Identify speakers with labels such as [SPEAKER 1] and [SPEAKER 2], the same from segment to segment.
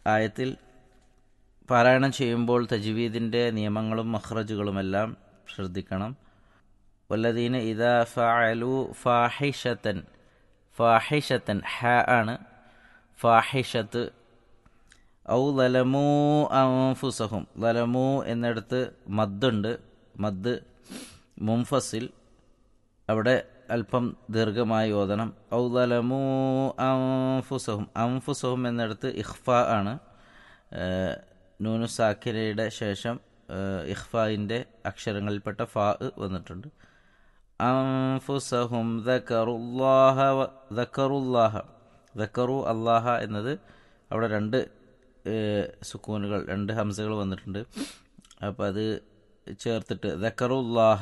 [SPEAKER 1] ആയത്തിൽ പാരായണം ചെയ്യുമ്പോൾ തജ്വീദിൻ്റെ നിയമങ്ങളും മഖ്റജുകളുമെല്ലാം ശ്രദ്ധിക്കണം വല്ലദീന ഇതാ ഫഅലു ഫാഹിഷത്തൻ ഫാഹിഷത്തൻ ഹ ആണ് ഫാഹിഷത്ത് ഔ ലലമൂ അൻഫുസഹും ലലമൂ എന്നിടത്ത് മദ്ദുണ്ട് മദ് മുംഫസിൽ അവിടെ അല്പം ദീർഘമായി ഓതണം ഔ ലലമൂ അൻഫുസഹും അൻഫുസഹും എന്നിടത്ത് ഇഖ്ഫ ആണ് ഏഹ്, നൂനു സാക്കിരയുടെ ശേഷം ഏഹ്, ഇഖ്ഫായിൻ്റെ അക്ഷരങ്ങളിൽപ്പെട്ട ഫാ വന്നിട്ടുണ്ട് അൻഫുസഹും ദക്കറുല്ലാഹ വ- ദക്കറുല്ലാഹ ദക്കറു അല്ലാഹ എന്നത് അവിടെ രണ്ട് ഏഹ്, സുക്കൂനുകൾ രണ്ട് ഹംസകൾ വന്നിട്ടുണ്ട് അപ്പോൾ അത് ചേർത്തിട്ട് ദക്കറുല്ലാഹ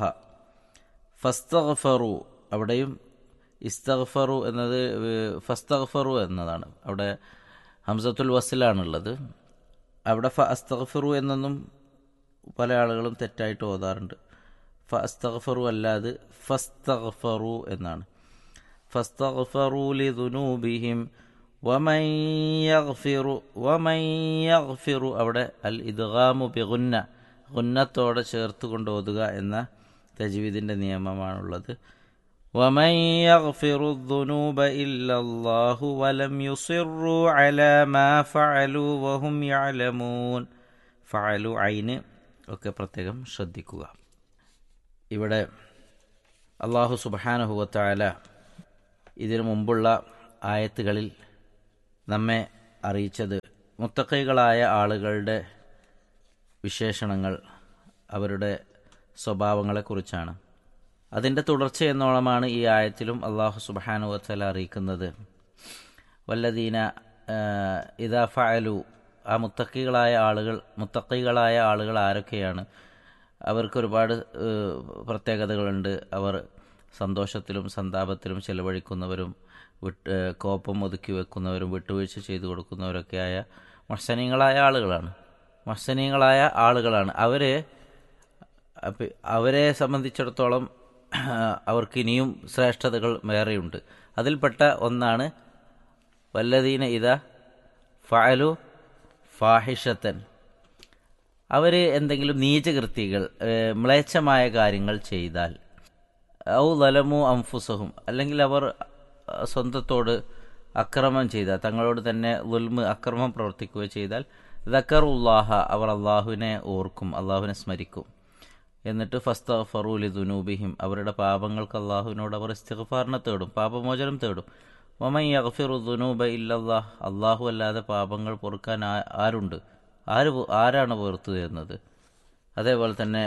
[SPEAKER 1] ഫസ്തഗ്ഫറു അവിടെയും ഇസ്തഗ്ഫറു എന്നത് ഏഹ്, ഫസ്തഗ്ഫറു എന്നതാണ് അവിടെ ഹംസത്തുൽ വസിലാണുള്ളത് അവിടെ ഫ അസ്തഗ്ഫറു എന്നൊന്നും പല ആളുകളും തെറ്റായിട്ട് ഓതാറുണ്ട് ഫ അസ്തഗ്ഫറു അല്ലാതെ ഫസ്തഗ്ഫറു എന്നാണ് ഫസ്തഗ്ഫറു ലിദുനൂബിഹിം വമൻ യഗ്ഫിറു വമൻ യഗ്ഫിറു അവിടെ അൽ ഇദ്ഗാമു ബിഗുന്ന ഗുന്നത്തോടെ ചേർത്ത് കൊണ്ട് ഓതുക എന്ന തജ്വീദിൻ്റെ നിയമമാണുള്ളത് ومن يغفر الذنوب إلا الله ولم يصروا على ما فعلوا وهم يعلمون فعلوا عين ഒക്കെ പ്രത്യേകം ശ്രദ്ധിക്കുക ഇവിടെ അള്ളാഹു സുബാനഹുവത്തായ ഇതിനു മുമ്പുള്ള ആയത്തുകളിൽ നമ്മെ അറിയിച്ചത് മുത്തക്കൈകളായ ആളുകളുടെ വിശേഷണങ്ങൾ അവരുടെ സ്വഭാവങ്ങളെക്കുറിച്ചാണ് അതിൻ്റെ തുടർച്ച എന്നോളമാണ് ഈ ആയത്തിലും അള്ളാഹു സുബാനു വത്തല അറിയിക്കുന്നത് വല്ലദീന ഇതാ ഫഅലു ആ മുത്തക്കികളായ ആളുകൾ മുത്തക്കികളായ ആളുകൾ ആരൊക്കെയാണ് അവർക്ക് ഒരുപാട് ഏഹ്, പ്രത്യേകതകളുണ്ട് അവർ സന്തോഷത്തിലും സന്താപത്തിലും ചെലവഴിക്കുന്നവരും വിട്ട് ഏഹ്, കോപം ഒതുക്കി വെക്കുന്നവരും വിട്ടുവീഴ്ച ചെയ്തു കൊടുക്കുന്നവരൊക്കെയായ മത്സനീയങ്ങളായ ആളുകളാണ് മത്സനീയങ്ങളായ ആളുകളാണ് അവരെ അപ്പ അവരെ സംബന്ധിച്ചിടത്തോളം അവർക്ക് ഇനിയും ശ്രേഷ്ഠതകൾ വേറെയുണ്ട് അതിൽപ്പെട്ട ഒന്നാണ് വല്ലദീന ഇത ഫഅലു ഫാഹിഷത്തൻ അവർ എന്തെങ്കിലും നീചകൃത്യങ്ങൾ ഏഹ്, മ്ലേച്ഛമായ കാര്യങ്ങൾ ചെയ്താൽ ഔ ലലമു അംഫുസഹും അല്ലെങ്കിൽ അവർ അഹ്, സ്വന്തത്തോട് അക്രമം ചെയ്താൽ തങ്ങളോട് തന്നെ ലുൽമ് അക്രമം പ്രവർത്തിക്കുകയോ ചെയ്താൽ ദക്കറുല്ലാഹ അവർ അള്ളാഹുവിനെ ഓർക്കും അള്ളാഹുവിനെ സ്മരിക്കും എന്നിട്ട് ഫസ്ത ഫറൂലി ദുനൂബിഹിം അവരുടെ പാപങ്ങൾക്ക് അള്ളാഹുവിനോട് അവർ ഇസ്തിഗ്ഫാറിനെ തേടും പാപമോചനം തേടും ഒമൈ അഗ്ഫിറു ദുനൂബ ഇല്ലല്ലാഹ് അള്ളാഹു അല്ലാതെ പാപങ്ങൾ പൊറുക്കാൻ ആ- ആരുണ്ട് ആര് പൊ- ആരാണ് പുറത്തു തരുന്നത് അതേപോലെ തന്നെ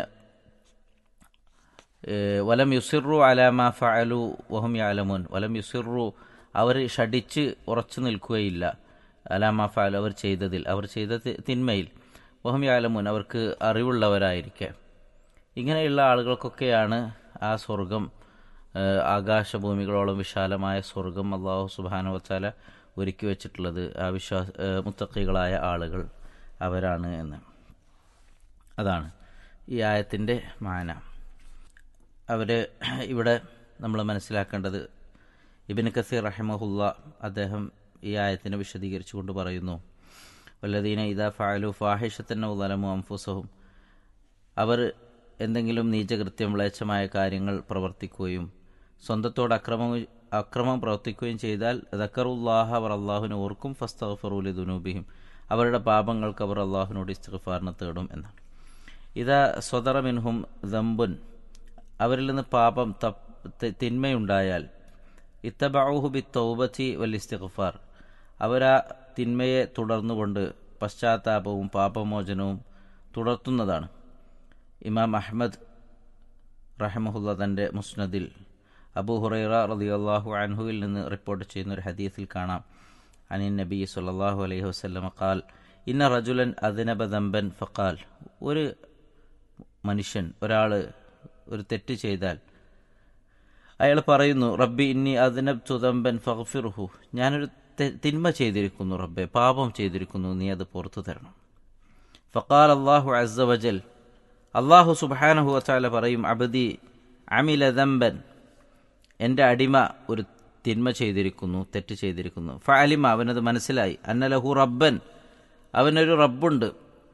[SPEAKER 1] ഏഹ്, വലം യുസിറു അലാമ ഫഅലു വഹും യാലമുൻ വലം യുസിറു അവർ ഷടിച്ച് ഉറച്ചു നിൽക്കുകയില്ല അലാമ ഫഅലു അവർ ചെയ്തതിൽ അവർ ചെയ്ത തി- തിന്മയിൽ വഹും യാലമുൻ അവർക്ക് അറിവുള്ളവരായിരിക്കെ ഇങ്ങനെയുള്ള ആളുകൾക്കൊക്കെയാണ് ആ സ്വർഗം ഏഹ്, ആകാശഭൂമികളോളം വിശാലമായ സ്വർഗം അള്ളാഹു സുബാനു വച്ചാല ഒരുക്കി വെച്ചിട്ടുള്ളത് ആ വിശ്വാസ ഏഹ്, മുത്തക്കികളായ ആളുകൾ അവരാണ് എന്ന് അതാണ് ഈ ആയത്തിൻ്റെ മാന അവർ ഇവിടെ നമ്മൾ മനസ്സിലാക്കേണ്ടത് ഇബിൻ കസീർ റഹിമഹുല്ല അദ്ദേഹം ഈ ആയത്തിനെ വിശദീകരിച്ചുകൊണ്ട് പറയുന്നു വല്ലദീന ഇദാ ഫഅലു ഫാഹിഷത്തന്നെ ഉലമു അംഫുസഹും അവർ എന്തെങ്കിലും നീചകൃത്യം മ്ലേച്ഛമായ കാര്യങ്ങൾ പ്രവർത്തിക്കുകയും സ്വന്തത്തോട് അക്രമം അക്രമം പ്രവർത്തിക്കുകയും ചെയ്താൽ ദക്കറുല്ലാഹ അവർ അള്ളാഹുവിനെ ഓർക്കും ഫസ്തഫറൂലി ദുനൂബിഹിം അവരുടെ പാപങ്ങൾക്ക് അവർ അള്ളാഹുവിനോട് ഇസ്തിഗ്ഫാറിനെ തേടും എന്നാണ് ഇതാ സ്വതറ മിൻഹും ദമ്പുൻ അവരിൽ നിന്ന് പാപം തപ്പ് തി- തിന്മയുണ്ടായാൽ ഇത്തബാഹു ബി തൗബത്തി വൽ ഇസ്തിഗ്ഫാർ അവരാ തിന്മയെ തുടർന്നുകൊണ്ട് പശ്ചാത്താപവും പാപമോചനവും തുടർത്തുന്നതാണ് ഇമാം അഹ്മദ് റഹമുല്ല തൻ്റെ മുസ്നദിൽ അബൂ ഹുറൈറ റളിയല്ലാഹു അൻഹുവിൽ നിന്ന് റിപ്പോർട്ട് ചെയ്യുന്ന ഒരു ഹദീസിൽ കാണാം അനിൻ നബി സല്ലല്ലാഹു അലൈഹി വസല്ലമ ഖാൽ ഇന്ന റജുലൻ അദ്നബ ദമ്പൻ ഫഖാൽ ഒരു മനുഷ്യൻ ഒരാൾ ഒരു തെറ്റ് ചെയ്താൽ അയാൾ പറയുന്നു റബ്ബി ഇന്നി അദ്നബ് തുതമ്പൻ ഫഗ്ഫിർഹു ഞാനൊരു തെ- തിന്മ ചെയ്തിരിക്കുന്നു റബ്ബെ പാപം ചെയ്തിരിക്കുന്നു നീ അത് പുറത്തു തരണം ഫഖാൽ അള്ളാഹു അസ്സ വജൽ അള്ളാഹു സുബ്ഹാനഹു വതആല പറയും അബദി അമില ദമ്പൻ എൻ്റെ അടിമ ഒരു തിന്മ ചെയ്തിരിക്കുന്നു തെറ്റ് ചെയ്തിരിക്കുന്നു ഫഅലിമ അവനത് മനസ്സിലായി അന്നലഹു റബ്ബൻ അവനൊരു റബ്ബുണ്ട്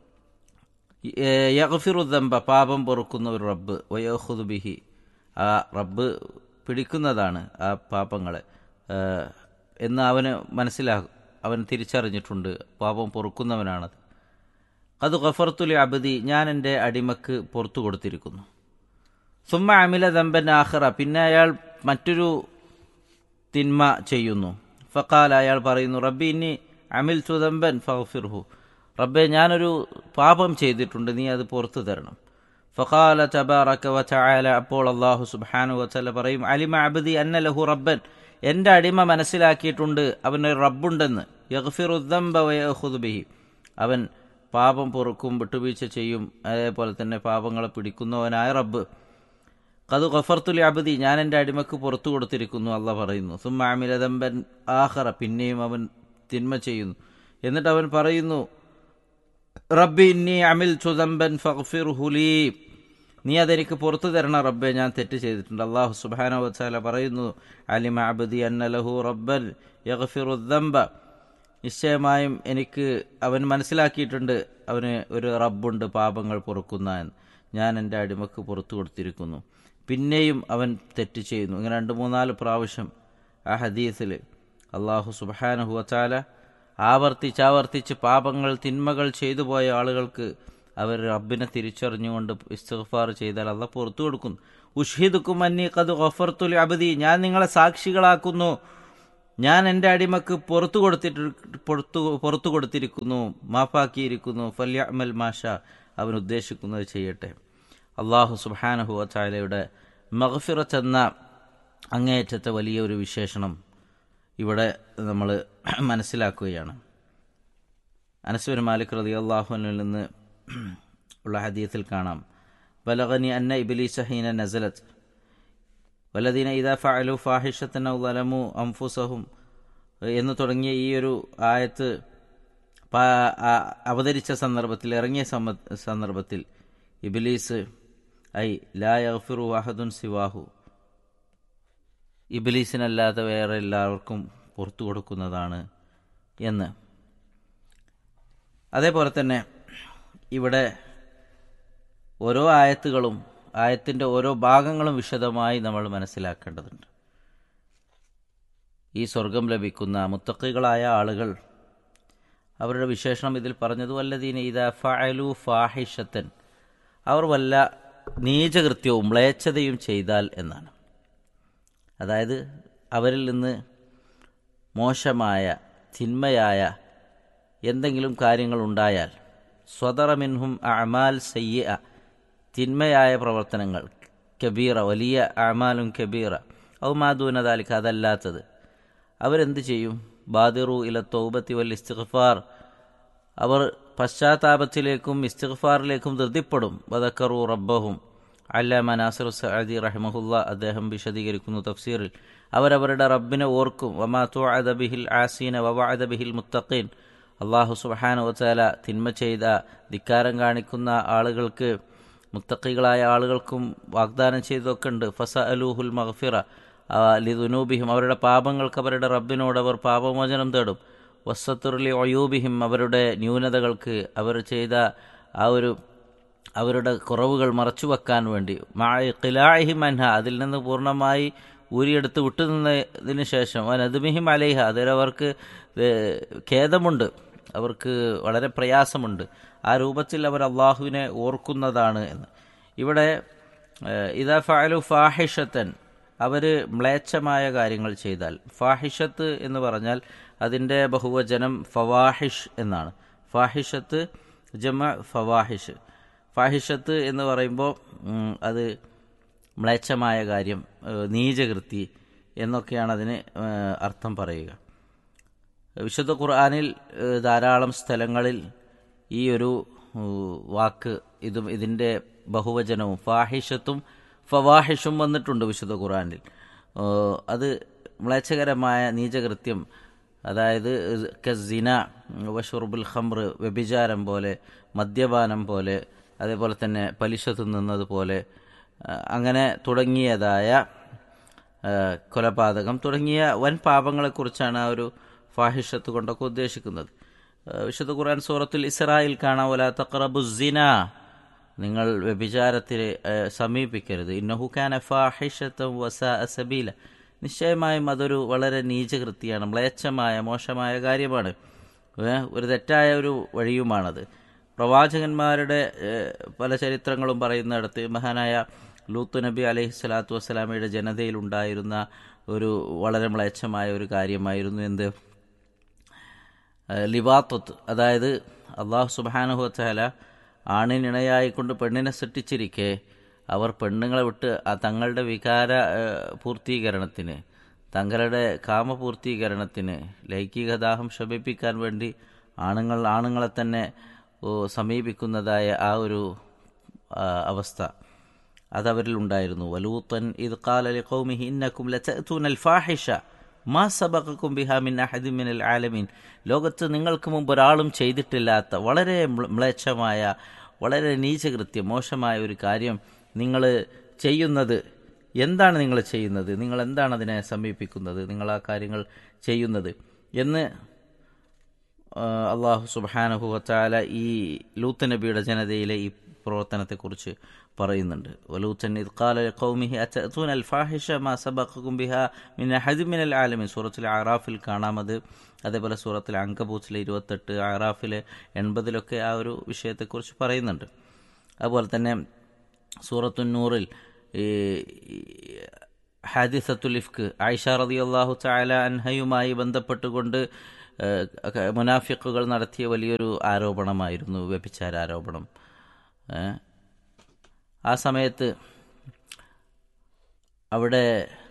[SPEAKER 1] യഗ്ഫിറുദ്ദംബ പാപം പൊറുക്കുന്ന ഒരു റബ്ബ് വയോഹുദ് ബിഹി ആ റബ്ബ് പിടിക്കുന്നതാണ് ആ പാപങ്ങളെ ഏഹ്, എന്ന് അവന് മനസ്സിലാകും അവൻ തിരിച്ചറിഞ്ഞിട്ടുണ്ട് പാപം പൊറുക്കുന്നവനാണത് അത് ഗഫർത്തുലി അബദി ഞാൻ എൻ്റെ അടിമക്ക് പുറത്തു കൊടുത്തിരിക്കുന്നു സുമ്മ അമില ദമ്പൻ ആഹ്റ പിന്നെ അയാൾ മറ്റൊരു തിന്മ ചെയ്യുന്നു ഫക്കാൽ അയാൾ പറയുന്നു റബ്ബി ഇനി അമിൽ സുദമ്പൻ ഫിർഹു റബ്ബെ ഞാനൊരു പാപം ചെയ്തിട്ടുണ്ട് നീ അത് പുറത്തു തരണം ഫഖാല തബാറക വതആല അപ്പോൾ അല്ലാഹു സുബ്ഹാനഹു വതആല പറയും അലിമ അബ്ദി അന്ന ലഹു റബ്ബൻ എൻ്റെ അടിമ മനസ്സിലാക്കിയിട്ടുണ്ട് അവനൊരു റബ്ബുണ്ടെന്ന് യഗ്ഫിറു ദംബ വയഖുദു ബിഹി അവൻ പാപം പൊറുക്കും വിട്ടുവീഴ്ച ചെയ്യും അതേപോലെ തന്നെ പാപങ്ങളെ പിടിക്കുന്നവനായ റബ്ബ് കത് ഗഫർത്തുലി അബദി ഞാൻ എൻ്റെ അടിമക്ക് പുറത്തു കൊടുത്തിരിക്കുന്നു അല്ല പറയുന്നു സുമ്മ അമിലദമ്പൻ ആഹറ പിന്നെയും അവൻ തിന്മ ചെയ്യുന്നു എന്നിട്ട് അവൻ പറയുന്നു റബ്ബി ഇന്നി അമിൽ ചുദമ്പൻ ഫഗ്ഫിർ ഹുലീ നീ അതെനിക്ക് പുറത്തു തരണ റബ്ബെ ഞാൻ തെറ്റ് ചെയ്തിട്ടുണ്ട് അള്ളാഹു സുബാന വച്ചാല പറയുന്നു അലിമ അബദി അന്നലഹു റബ്ബൻ യഗ്ഫിറുദ്ദംബ നിശ്ചയമായും എനിക്ക് അവൻ മനസ്സിലാക്കിയിട്ടുണ്ട് അവന് ഒരു റബ്ബുണ്ട് പാപങ്ങൾ പൊറുക്കുന്ന എന്ന് ഞാൻ എൻ്റെ അടിമക്ക് പുറത്തു കൊടുത്തിരിക്കുന്നു പിന്നെയും അവൻ തെറ്റ് ചെയ്യുന്നു ഇങ്ങനെ രണ്ട് മൂന്നാല് പ്രാവശ്യം ആ ഹദീസിൽ അള്ളാഹു സുബാനഹു വച്ചാല ആവർത്തിച്ചാവർത്തിച്ച് പാപങ്ങൾ തിന്മകൾ ചെയ്തു പോയ ആളുകൾക്ക് അവർ റബ്ബിനെ തിരിച്ചറിഞ്ഞുകൊണ്ട് ഇസ്തിഗ്ഫാർ ചെയ്താൽ അല്ല പുറത്തു കൊടുക്കുന്നു ഉഷ്ഹിദുക്കും അന്നി കത് ഗഫർത്തുൽ അബദി ഞാൻ നിങ്ങളെ സാക്ഷികളാക്കുന്നു ഞാൻ എൻ്റെ അടിമക്ക് പുറത്തു കൊടുത്തിട്ട് പുറത്തു പുറത്തു കൊടുത്തിരിക്കുന്നു മാഫാക്കിയിരിക്കുന്നു ഫല്യമൽ മാഷ അവൻ ഉദ്ദേശിക്കുന്നത് ചെയ്യട്ടെ അള്ളാഹു സുബാനഹു അച്ചാലയുടെ മഹഫിറത്ത് എന്ന അങ്ങേയറ്റത്തെ വലിയ ഒരു വിശേഷണം ഇവിടെ നമ്മൾ മനസ്സിലാക്കുകയാണ് അനസുബിൻ മാലിക് റതി അള്ളാഹുവിൽ നിന്ന് ഉള്ള ഹദീയത്തിൽ കാണാം ബലഗനി അന്ന ഇബിലീസ ഹീന നസലത്ത് വലദീന ഇദാ ഫഅലു ഫാഹിഷത്തൻ ഔ ലലമു അംഫുസഹും എന്ന് തുടങ്ങിയ ഈ ഒരു ആയത്ത് പാ- ആ- അവതരിച്ച സന്ദർഭത്തിൽ ഇറങ്ങിയ സമ്മ- സന്ദർഭത്തിൽ ഇബിലീസ് ഐ ലാ യഗ്ഫിറു വഹദുൻ സിവാഹു ഇബിലീസിനല്ലാതെ വേറെ എല്ലാവർക്കും പുറത്തു കൊടുക്കുന്നതാണ് എന്ന് അതേപോലെ തന്നെ ഇവിടെ ഓരോ ആയത്തുകളും ആയത്തിൻ്റെ ഓരോ ഭാഗങ്ങളും വിശദമായി നമ്മൾ മനസ്സിലാക്കേണ്ടതുണ്ട് ഈ സ്വർഗം ലഭിക്കുന്ന മുത്തക്കികളായ ആളുകൾ അവരുടെ വിശേഷണം ഇതിൽ പറഞ്ഞതു വല്ലതീന ഇതാ ഫഅലു ഫാഹിഷത്തൻ അവർ വല്ല നീചകൃത്യവും മ്ലേച്ഛതയും ചെയ്താൽ എന്നാണ് അതായത് അവരിൽ നിന്ന് മോശമായ തിന്മയായ എന്തെങ്കിലും കാര്യങ്ങൾ ഉണ്ടായാൽ സ്വതറ മിൻഹും അമാൽ സയ്യ തിന്മയായ പ്രവർത്തനങ്ങൾ കബീറ വലിയ അമാലും കബീറ ഔ മാദൂനതാലിക്ക് അതല്ലാത്തത് അവരെന്ത് ചെയ്യും ബാദിറു ഇല തൗബത്തി വൽ ഇസ്തിഗ്ഫാർ അവർ പശ്ചാത്താപത്തിലേക്കും ഇസ്തിഗ്ഫാറിലേക്കും ധൃതിപ്പെടും വദക്കറു റബ്ബഹും അല്ലാമ നാസിർ സഅദി റഹ്മഹുല്ല അദ്ദേഹം വിശദീകരിക്കുന്നു തഫ്സീറിൽ അവരവരുടെ റബ്ബിനെ ഓർക്കും വമാ തുഅദ ബിഹിൽ ആസീന വവഅദ ബിഹിൽ മുത്തഖീൻ അള്ളാഹു സുബ്ഹാനഹു വതആല തിന്മ ചെയ്ത ധിക്കാരം കാണിക്കുന്ന ആളുകൾക്ക് മുത്തക്കികളായ ആളുകൾക്കും വാഗ്ദാനം ചെയ്തൊക്കെ ഉണ്ട് ഫസ അലൂഹുൽ മഗ്ഫിറ ലിദുനൂബിഹിം അവരുടെ പാപങ്ങൾക്ക് അവരുടെ റബ്ബിനോട് അവർ പാപമോചനം തേടും വസ്സത്തുർലി ഒയൂബിഹിം അവരുടെ ന്യൂനതകൾക്ക് അവർ ചെയ്ത ആ ഒരു അവരുടെ കുറവുകൾ മറച്ചു വെക്കാൻ വേണ്ടി ഖിലാഹിം അൻഹ അതിൽ നിന്ന് പൂർണ്ണമായി ഊരിയെടുത്ത് വിട്ടുനിന്നതിന് ശേഷം നദ്മിഹിം അലൈഹ അതിലവർക്ക് ഏഹ്, ഖേദമുണ്ട് അവർക്ക് വളരെ പ്രയാസമുണ്ട് ആ രൂപത്തിൽ അവർ അള്ളാഹുവിനെ ഓർക്കുന്നതാണ് എന്ന് ഇവിടെ ഏഹ്, ഇതാ ഫഅലു ഫാഹിഷത്തൻ അവർ മ്ലേച്ഛമായ കാര്യങ്ങൾ ചെയ്താൽ ഫാഹിഷത്ത് എന്ന് പറഞ്ഞാൽ അതിൻ്റെ ബഹുവചനം ഫവാഹിഷ് എന്നാണ് ഫാഹിഷത്ത് ജമ ഫവാഹിഷ് ഫാഹിഷത്ത് എന്ന് പറയുമ്പോൾ ഉം, അത് മ്ലേച്ഛമായ കാര്യം ഏഹ്, നീചകൃതി എന്നൊക്കെയാണ് അതിന് ഏഹ്, അർത്ഥം പറയുക വിശുദ്ധ ഖുർആാനിൽ ഏഹ്, ധാരാളം സ്ഥലങ്ങളിൽ ഈ ഒരു ഏഹ്, വാക്ക് ഇതും ഇതിൻ്റെ ബഹുവചനവും ഫാഹിഷത്തും ഫവാഹിഷും വന്നിട്ടുണ്ട് വിശുദ്ധ ഖുർആാനിൽ ഏഹ്, അത് മ്ലേച്ഛകരമായ നീചകൃത്യം അതായത് കസിന വഷുർബുൽ ഖംർ വ്യഭിചാരം പോലെ മദ്യപാനം പോലെ അതേപോലെ തന്നെ പലിശ തിന്നുന്നത് പോലെ ആ, അങ്ങനെ തുടങ്ങിയതായ ആ, കൊലപാതകം തുടങ്ങിയ വൻ പാപങ്ങളെക്കുറിച്ചാണ് ആ ഒരു ഫാഹിഷത്ത് കൊണ്ടൊക്കെ ഉദ്ദേശിക്കുന്നത് ഏഹ് വിശുദ്ധ ഖുർആൻ സൂറത്തുൽ ഇസ്രായിൽ കാണാം വലാ തഖറബുസിന നിങ്ങൾ വ്യഭിചാരത്തെ ഏഹ് സമീപിക്കരുത് ഇന്നഹു കാന ഫാഹിഷത്തം വസാ സബീല നിശ്ചയമായും അതൊരു വളരെ നീചകൃതിയാണ് മ്ലേച്ഛമായ മോശമായ കാര്യമാണ് ഏഹ് ഒരു തെറ്റായ ഒരു വഴിയുമാണത് പ്രവാചകന്മാരുടെ ഏഹ് പല ചരിത്രങ്ങളും പറയുന്നിടത്ത് മഹാനായ ലൂത്ത് നബി അലൈഹി സ്വലാത്തു വസ്സലാമയുടെ ജനതയിലുണ്ടായിരുന്ന ഒരു വളരെ മ്ലേച്ഛമായ ഒരു കാര്യമായിരുന്നു എന്ത് ലിവാത്വത്ത് അതായത് അള്ളാഹു സുബാനുഹോത്തല ആണിനിണയായിക്കൊണ്ട് പെണ്ണിനെ സൃഷ്ടിച്ചിരിക്കെ അവർ പെണ്ണുങ്ങളെ വിട്ട് ആ തങ്ങളുടെ വികാര ഏഹ്, പൂർത്തീകരണത്തിന് തങ്ങളുടെ കാമപൂർത്തീകരണത്തിന് ലൈംഗികദാഹം ശമിപ്പിക്കാൻ വേണ്ടി ആണുങ്ങൾ ആണുങ്ങളെ തന്നെ ഓ, സമീപിക്കുന്നതായ ആ ഒരു ആ, അവസ്ഥ അതവരിൽ ഉണ്ടായിരുന്നു വലൂത്തൻ ഇത് കാലലി കൗമിഹി ഇന്നക്കും ലതഅ്തൂനൽ ഫാഹിഷ മാ സബഖക്കും ബിഹാ മിൻ അഹദിൻ മിനൽ ആലമീൻ ലോകത്ത് നിങ്ങൾക്ക് മുമ്പ് ഒരാളും ചെയ്തിട്ടില്ലാത്ത വളരെ മ്ല- മ്ലേച്ഛമായ വളരെ നീചകൃത്യം മോശമായ ഒരു കാര്യം നിങ്ങൾ ചെയ്യുന്നത് എന്താണ് നിങ്ങൾ ചെയ്യുന്നത് നിങ്ങൾ എന്താണ് അതിനെ സമീപിക്കുന്നത് നിങ്ങൾ ആ കാര്യങ്ങൾ ചെയ്യുന്നത് എന്ന് ആ, അള്ളാഹു സുബാനഹു വച്ചാല ഈ ലൂത്ത് നബിയുടെ ജനതയിലെ ഈ പ്രവർത്തനത്തെക്കുറിച്ച് പറയുന്നുണ്ട് വലൂത്തൻ ഇത് കാല ഖൗമിഹി അത്തൂൻ അൽ ഫാഹിഷ മാ സബഖക്കും ബിഹ മിൻ അഹദി മിൻ അൽ ആലമിൻ സൂറത്തിലെ ആറാഫിൽ കാണാമത് അതേപോലെ സൂറത്തിലെ അങ്കബൂത്തിലെ ഇരുപത്തെട്ട് ആറാഫിലെ എൺപതിലൊക്കെ ആ ഒരു വിഷയത്തെക്കുറിച്ച് പറയുന്നുണ്ട് അതുപോലെ തന്നെ സൂറത്തുന്നൂറിൽ ഈ ഹാദിസത്തുൽ ഇഫ്ക്ക് ആയിഷ റതി അള്ളാഹു ചാല അൻഹയുമായി ബന്ധപ്പെട്ടുകൊണ്ട് ഏഹ്, ഒക്കെ മുനാഫിക്കുകൾ നടത്തിയ വലിയൊരു ആരോപണമായിരുന്നു വ്യഭിച്ചാര ആരോപണം ഏഹ്. ആ സമയത്ത് അവിടെ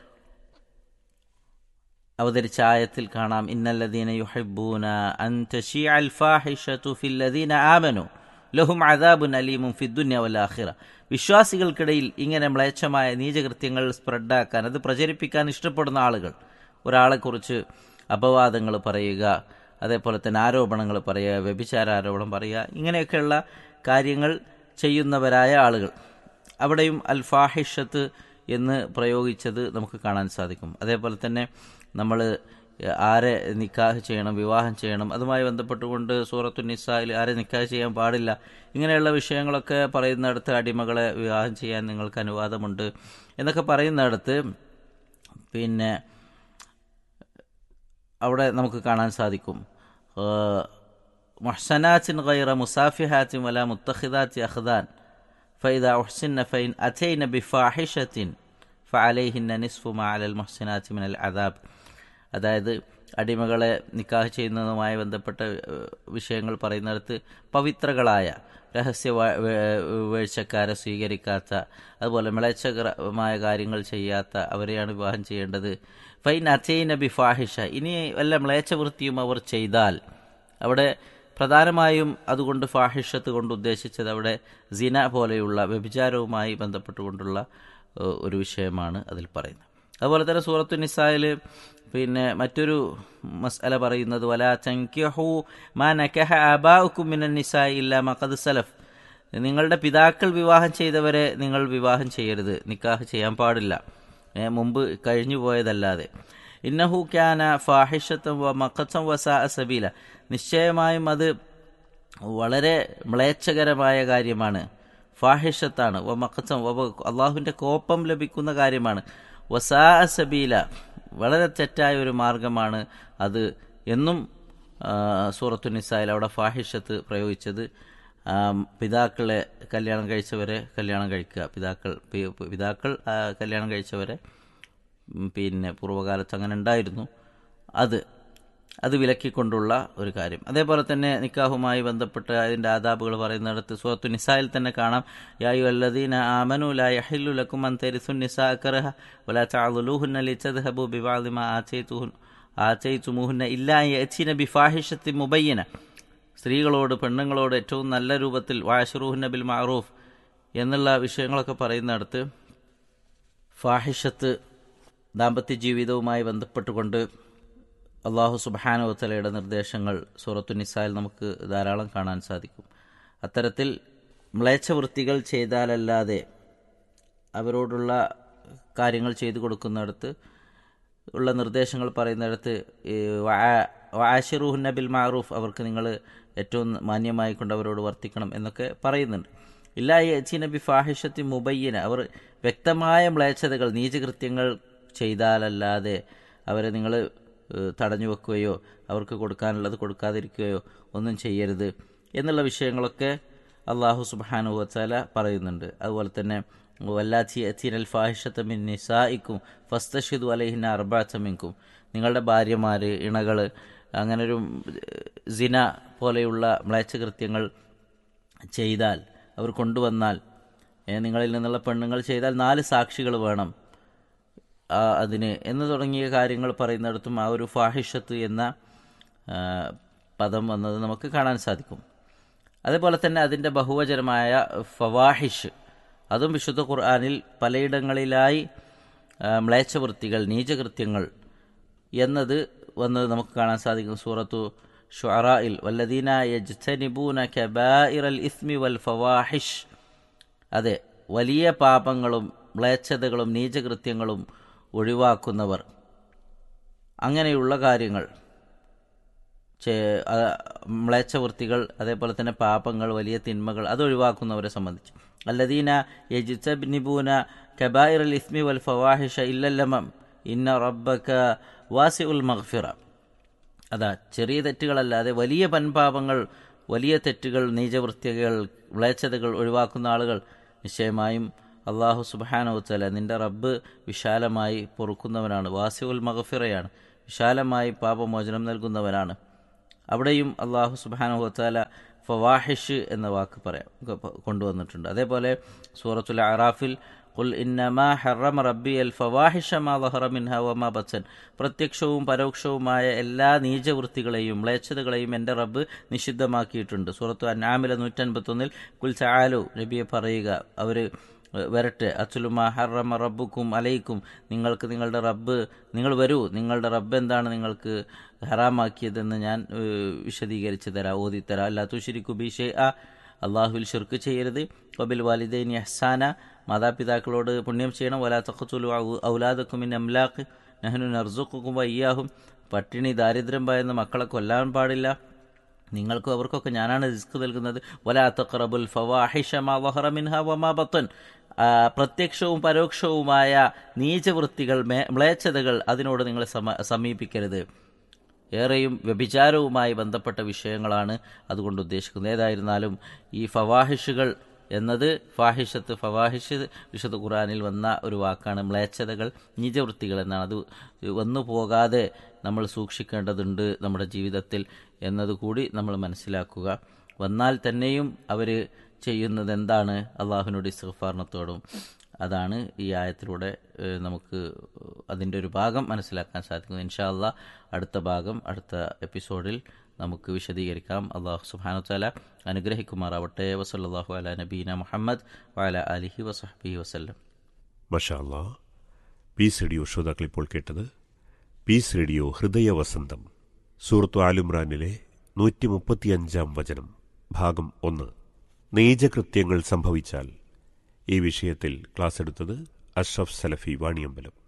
[SPEAKER 1] അവതരിച്ച ആയത്തിൽ കാണാം ഇന്നല്ലദീന യുഹിബ്ബൂന അൻ തശീഅൽ ഫാഹിഷതു ഫില്ലദീന ആമനു ലഹും അദാബുൻ അലീമും ഫിദ്ദുന്യ വൽ ആഖിറ വിശ്വാസികൾക്കിടയിൽ ഇങ്ങനെ മ്ലേച്ഛമായ നീചകൃത്യങ്ങൾ സ്പ്രെഡാക്കാൻ അത് പ്രചരിപ്പിക്കാൻ ഇഷ്ടപ്പെടുന്ന ആളുകൾ ഒരാളെക്കുറിച്ച് അപവാദങ്ങൾ പറയുക അതേപോലെ തന്നെ ആരോപണങ്ങൾ പറയുക വ്യഭിചാര ആരോപണം പറയുക ഇങ്ങനെയൊക്കെയുള്ള കാര്യങ്ങൾ ചെയ്യുന്നവരായ ആളുകൾ അവിടെയും അൽ ഫാഹിഷത്ത് എന്ന് പ്രയോഗിച്ചത് നമുക്ക് കാണാൻ സാധിക്കും അതേപോലെ തന്നെ നമ്മൾ ആരെ നിക്കാഹ് ചെയ്യണം വിവാഹം ചെയ്യണം അതുമായി ബന്ധപ്പെട്ടുകൊണ്ട് സൂറത്തു നിസായിൽ ആരെ നിക്കാഹ് ചെയ്യാൻ പാടില്ല ഇങ്ങനെയുള്ള വിഷയങ്ങളൊക്കെ പറയുന്നിടത്ത് അടിമകളെ വിവാഹം ചെയ്യാൻ നിങ്ങൾക്ക് അനുവാദമുണ്ട് എന്നൊക്കെ പറയുന്നിടത്ത് പിന്നെ അവിടെ നമുക്ക് കാണാൻ സാധിക്കും മുഹ്സനാത്തിൻ ഗൈറ മുസാഫിഹാത്തിൻ വല മുത്തഖിദാത്തി അഖ്ദാൻ ഫൈദ ഉഹ്സിന്ന ഫൈൻ അഥൈന ബിഫാഹിഷത്തിൻ ഫഅലൈഹിന്ന നിസ്ഫു മാ അലൽ മുഹ്സിനാത്തി മിനൽ അദാബ് അതായത് അടിമകളെ നിക്കാഹ് ചെയ്യുന്നതുമായി ബന്ധപ്പെട്ട ഏഹ്, വിഷയങ്ങൾ പറയുന്നിടത്ത് പവിത്രകളായ രഹസ്യ വ- വേ- വീഴ്ചക്കാരെ സ്വീകരിക്കാത്ത അതുപോലെ മിളച്ചകരമായ കാര്യങ്ങൾ ചെയ്യാത്ത അവരെയാണ് വിവാഹം ചെയ്യേണ്ടത് ഫൈൻ അച്ചൈന ബി ഫാഹിഷ ഇനി വല്ല മ്ലേച്ഛവൃത്തിയും അവർ ചെയ്താൽ അവിടെ പ്രധാനമായും അതുകൊണ്ട് ഫാഹിഷത്ത് കൊണ്ട് ഉദ്ദേശിച്ചത് അവിടെ സിന പോലെയുള്ള വ്യഭിചാരവുമായി ബന്ധപ്പെട്ടുകൊണ്ടുള്ള ഏഹ്, ഒരു വിഷയമാണ് അതിൽ പറയുന്നത് അതുപോലെ തന്നെ സൂറത്തു നിസായിൽ പിന്നെ മറ്റൊരു മസ്അല പറയുന്നത് വല ചങ്കിഹു മാ നക്കഹ അബാഉക്കും മിനൻ നിസായി ഇല്ല മഖദ് സലഫ് നിങ്ങളുടെ പിതാക്കൾ വിവാഹം ചെയ്തവരെ നിങ്ങൾ വിവാഹം ചെയ്യരുത് നിക്കാഹ് ചെയ്യാൻ പാടില്ല ഏ, മുമ്പ് കഴിഞ്ഞു പോയതല്ലാതെ ഇന്നഹു ക്യാന ഫാഹിഷത്തും വ മഖത്തും വസാ സബീല നിശ്ചയമായും അത് വളരെ മ്ലേച്ഛകരമായ കാര്യമാണ് ഫാഹിഷത്താണ് വ മഖത്തും അള്ളാഹുവിൻ്റെ കോപ്പം ലഭിക്കുന്ന കാര്യമാണ് വസാ സബീല വളരെ തെറ്റായ ഒരു മാർഗമാണ് അത് എന്നും ആ, സൂറത്തു നിസായിൽ അവിടെ ഫാഹിഷത്ത് പ്രയോഗിച്ചത് ആ, പിതാക്കളെ കല്യാണം കഴിച്ചവരെ കല്യാണം കഴിക്കുക പിതാക്കൾ പി- പിതാക്കൾ ആ, കല്യാണം കഴിച്ചവരെ ഉം, പിന്നെ പൂർവ്വകാലത്ത് അങ്ങനെ ഉണ്ടായിരുന്നു അത് അത് വിലക്കിക്കൊണ്ടുള്ള ഒരു കാര്യം അതേപോലെ തന്നെ നിക്കാഹുമായി ബന്ധപ്പെട്ട് അതിൻ്റെ ആദാബുകൾ പറയുന്നിടത്ത് സുഹത്തു നിസായിൽ തന്നെ കാണാം യായു അല്ലദീന ആമനു ലാ യഹില്ലു ലക്കും അൻ തരിസു നിസാ കറഹ വലാ തഅദുലൂഹുന്ന ലിതദ്ഹബു ബിബഅദി മാ ആതൈതുഹുൻ ആതൈതുമുഹുന്ന ഇല്ലാ യഅ്തിന ബിഫാഹിഷത്തി മുബയ്യന സ്ത്രീകളോട് പെണ്ണുങ്ങളോട് ഏറ്റവും നല്ല രൂപത്തിൽ വാഷറൂഹുന്ന ബിൽ മഅറൂഫ് എന്നുള്ള വിഷയങ്ങളൊക്കെ പറയുന്നിടത്ത് ഫാഹിഷത്ത് ദാമ്പത്യ ജീവിതവുമായി ബന്ധപ്പെട്ടുകൊണ്ട് അള്ളാഹു സുബാനുവത്തലയുടെ നിർദ്ദേശങ്ങൾ സൂറത്തു നിസായിൽ നമുക്ക് ധാരാളം കാണാൻ സാധിക്കും അത്തരത്തിൽ മ്ലേച്ഛവൃത്തികൾ ചെയ്താലല്ലാതെ അവരോടുള്ള കാര്യങ്ങൾ ചെയ്തു കൊടുക്കുന്നിടത്ത് ഉള്ള നിർദ്ദേശങ്ങൾ പറയുന്നിടത്ത് ഈ വഅ ആഷിറുഹുന്ന ബിൽ മാറൂഫ് അവർക്ക് നിങ്ങൾ ഏറ്റവും മാന്യമായി കൊണ്ട് അവരോട് വർത്തിക്കണം എന്നൊക്കെ പറയുന്നുണ്ട് ഇല്ലാ യച്ചി നബി ഫാഹിഷത്തി മുബയ്യന അവർ വ്യക്തമായ മ്ലേച്ഛതകൾ നീചകൃത്യങ്ങൾ ചെയ്താലല്ലാതെ അവരെ നിങ്ങൾ തടഞ്ഞു വെക്കുകയോ അവർക്ക് കൊടുക്കാനുള്ളത് കൊടുക്കാതിരിക്കുകയോ ഒന്നും ചെയ്യരുത് എന്നുള്ള വിഷയങ്ങളൊക്കെ അള്ളാഹു സുബാനു വച്ചാല പറയുന്നുണ്ട് അതുപോലെ തന്നെ വല്ലാത്തീനൽ ഫാഹിഷത്ത് മിൻ നിസായിക്കും ഫസ്തഷിദു അലഹിന അർബാത്തമിൻകും നിങ്ങളുടെ ഭാര്യമാർ ഇണകൾ അങ്ങനൊരു സിന പോലെയുള്ള മ്ലേച്ഛകൃത്യങ്ങൾ ചെയ്താൽ അവർ കൊണ്ടുവന്നാൽ നിങ്ങളിൽ നിന്നുള്ള പെണ്ണുങ്ങൾ ചെയ്താൽ നാല് സാക്ഷികൾ വേണം അതിന് എന്ന് തുടങ്ങിയ കാര്യങ്ങൾ പറയുന്നിടത്തും ആ ഒരു ഫാഹിഷത്ത് എന്ന പദം വന്നത് നമുക്ക് കാണാൻ സാധിക്കും അതേപോലെ തന്നെ അതിൻ്റെ ബഹുവചനമായ ഫവാഹിഷ് അതും വിശുദ്ധ ഖുർആാനിൽ പലയിടങ്ങളിലായി മ്ലേച്ഛവൃത്തികൾ നീചകൃത്യങ്ങൾ എന്നത് വന്നത് നമുക്ക് കാണാൻ സാധിക്കും സൂറത്തു ഷുറായിൽ വല്ലദീന യജ്തനിബൂന കബായിറൽ ഇസ്മി വൽ ഫവാഹിഷ് അതെ വലിയ പാപങ്ങളും മ്ലേച്ഛതകളും നീചകൃത്യങ്ങളും ഒഴിവാക്കുന്നവർ അങ്ങനെയുള്ള കാര്യങ്ങൾ മ്ലേച്ഛവൃത്തികൾ അതേപോലെ തന്നെ പാപങ്ങൾ വലിയ തിന്മകൾ അത് ഒഴിവാക്കുന്നവരെ സംബന്ധിച്ച് അല്ലദീന യജിത്തബിനിബൂന കബായിർ അൽ ഇസ്മി വൽ ഫവാഹിഷ ഇല്ലല്ലമം ഇന്ന റബ്ബക വാസി ഉൽ മഹ്ഫിറ അതാ ചെറിയ തെറ്റുകളല്ലാതെ വലിയ പൻപാപങ്ങൾ വലിയ തെറ്റുകൾ നീചവൃത്തികൾ മ്ലേച്ഛതകൾ ഒഴിവാക്കുന്ന ആളുകൾ നിശ്ചയമായും അള്ളാഹു സുബാനോത്തല നിന്റെ റബ്ബ് വിശാലമായി പൊറുക്കുന്നവനാണ് വാസി ഉൽ മഹഫിറയാണ് വിശാലമായി പാപമോചനം നൽകുന്നവനാണ് അവിടെയും അള്ളാഹു സുബാനുഹത്താല ഫവാഹിഷ് എന്ന വാക്ക് പറയാം കൊണ്ടുവന്നിട്ടുണ്ട് അതേപോലെ സൂറത്തുൽ അറാഫിൽ ഖുൽ ഇന്നമാ ഹറമ റബ്ബി അൽ ഫവാഹിഷ മാ വഹറ മിൻഹ വമാ ബച്ചൻ പ്രത്യക്ഷവും പരോക്ഷവുമായ എല്ലാ നീചവൃത്തികളെയും മ്ലേച്ഛതകളെയും എൻ്റെ റബ്ബ് നിഷിദ്ധമാക്കിയിട്ടുണ്ട് സൂറത്തു അന്നാമില നൂറ്റൻപത്തൊന്നിൽ കുൽ ചാലു നബിയെ പറയുക അവർ വരട്ടെ അച്ചുലുമാ ഹറമ റബ്ബുക്കും അലൈക്കും നിങ്ങൾക്ക് നിങ്ങളുടെ റബ്ബ് നിങ്ങൾ വരൂ നിങ്ങളുടെ റബ്ബ് എന്താണ് നിങ്ങൾക്ക് ഹറാമാക്കിയതെന്ന് ഞാൻ വിശദീകരിച്ച് തരാം ഓതിത്തരാം അല്ലാ തുഷിരിക്കു ബിഷെ ആ അള്ളാഹുവിൽ ഷിർക്ക് ചെയ്യരുത് വബിൽ വാലിദൈൻ യഹ്സാന മാതാപിതാക്കളോട് പുണ്യം ചെയ്യണം വലാ തഖത്തുലു ഔലാദക്കുമിൻ അംലാഖ് നെഹ്നു നർസുക്കും വയ്യാഹും പട്ടിണി ദാരിദ്ര്യം ഭയന്ന് മക്കളെ കൊല്ലാൻ പാടില്ല നിങ്ങൾക്കും അവർക്കൊക്കെ ഞാനാണ് റിസ്ക് നൽകുന്നത് വലാ തഖറബുൽ ഫവാഹിഷ മാ വഹറ മിൻഹ വമാ ബത്തൻ പ്രത്യക്ഷവും പരോക്ഷവുമായ നീചവൃത്തികൾ മ്ലേച്ഛതകൾ അതിനോട് നിങ്ങൾ സമീപിക്കരുത് ഏറെയും വ്യഭിചാരവുമായി ബന്ധപ്പെട്ട വിഷയങ്ങളാണ് അതുകൊണ്ട് ഉദ്ദേശിക്കുന്നത് ഏതായിരുന്നാലും ഈ ഫവാഹിഷുകൾ എന്നത് ഫാഹിഷത്ത് ഫവാഹിഷ് വിശുദ്ധ ഖുറാനിൽ വന്ന ഒരു വാക്കാണ് മ്ലേച്ഛതകൾ നീചവൃത്തികൾ എന്നാണ് അത് വന്നു പോകാതെ നമ്മൾ സൂക്ഷിക്കേണ്ടതുണ്ട് നമ്മുടെ ജീവിതത്തിൽ എന്നതുകൂടി നമ്മൾ മനസ്സിലാക്കുക വന്നാൽ തന്നെയും അവർ ചെയ്യുന്നത് എന്താണ് അള്ളാഹുവിനോട് ഇസ്ഫാർണത്തോടും അതാണ് ഈ ആയത്തിലൂടെ നമുക്ക് അതിൻ്റെ ഒരു ഭാഗം മനസ്സിലാക്കാൻ സാധിക്കുന്നത് ഇൻഷാ അള്ളാ അടുത്ത ഭാഗം അടുത്ത എപ്പിസോഡിൽ നമുക്ക് വിശദീകരിക്കാം അള്ളാഹു സുബാനു താല അനുഗ്രഹിക്കുമാറാവട്ടെ വസല്ലാഹു അല നബീന മുഹമ്മദ് വാല അലിഹി വസഹബി വസ്ല്ലം
[SPEAKER 2] മഷാ അല്ലാ പീസ് റേഡിയോ ശ്രോതാക്കൾ ഇപ്പോൾ കേട്ടത് പീസ് റേഡിയോ ഹൃദയ വസന്തം സൂറത്തു ആലുംറാനിലെ നൂറ്റി മുപ്പത്തിയഞ്ചാം വചനം ഭാഗം ഒന്ന് നീചകൃത്യങ്ങൾ സംഭവിച്ചാൽ ഈ വിഷയത്തിൽ ക്ലാസ് എടുത്തത് അഷ്റഫ് സലഫി വാണിയമ്പലം